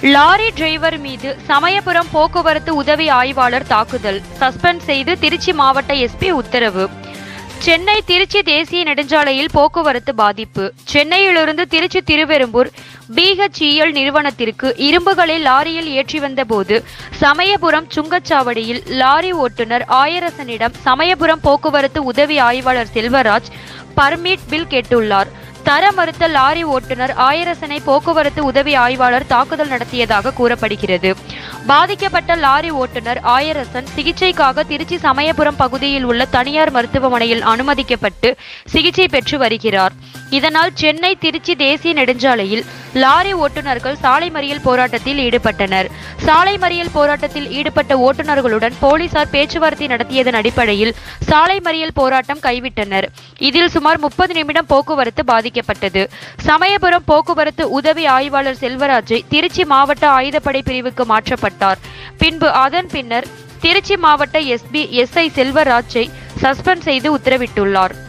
lorry driver மீது சமயபுரம் போக்குவரத்து உதவி ஆய்வாளர் தாக்குதல் சஸ்பெண்ட் செய்து திருச்சி மாவட்ட எஸ்பி உத்தரவு சென்னை திருச்சி தேசிய நெடுஞ்சாலையில் போக்குவரத்து பாதிப்பு சென்னையிலிருந்து திருச்சி திருவெரும்பூர் பிஹெச்இஎல் நிறுவனத்திற்கு இரும்புகளை லாரியில் ஏற்றி வந்தபோது சமயபுரம் சுங்கச்சாவடியில் லாரி ஓட்டுநர் ஆயரசனிடம் சமயபுரம் போக்குவரத்து உதவி ஆய்வாளர் செல்வராஜ் பர்மிட் பில் கேட்டுள்ளார் தர மறுத்த லாரி ஓட்டுநர் ஆயரசனை போக்குவரத்து உதவி ஆய்வாளர் தாக்குதல் நடத்தியதாக கூறப்படுகிறது பாதிக்கப்பட்ட லாரி ஓட்டுநர் ஆயரசன் சிகிச்சைக்காக திருச்சி சமயபுரம் பகுதியில் உள்ள தனியார் மருத்துவமனையில் அனுமதிக்கப்பட்டு சிகிச்சை பெற்று வருகிறார் இதனால் சென்னை திருச்சி தேசிய நெடுஞ்சாலையில் லாரி ஓட்டுநர்கள் சாலை மறியல் போராட்டத்தில் ஈடுபட்டனர் சாலை மறியல் போராட்டத்தில் ஈடுபட்ட ஓட்டுநர்களுடன் போலீசார் பேச்சுவார்த்தை நடத்தியதன் அடிப்படையில் சாலை மறியல் போராட்டம் கைவிட்டனர் இதில் சுமார் முப்பது நிமிடம் போக்குவரத்து பாதிக்கப்பட்டது சமயபுரம் போக்குவரத்து உதவி ஆய்வாளர் செல்வராஜை திருச்சி மாவட்ட ஆயுதப்படை பிரிவுக்கு மாற்றப்பட்டார் பின்பு அதன் பின்னர் திருச்சி மாவட்ட எஸ்பி எஸ்ஐ செல்வராஜை சஸ்பெண்ட் செய்து உத்தரவிட்டுள்ளார்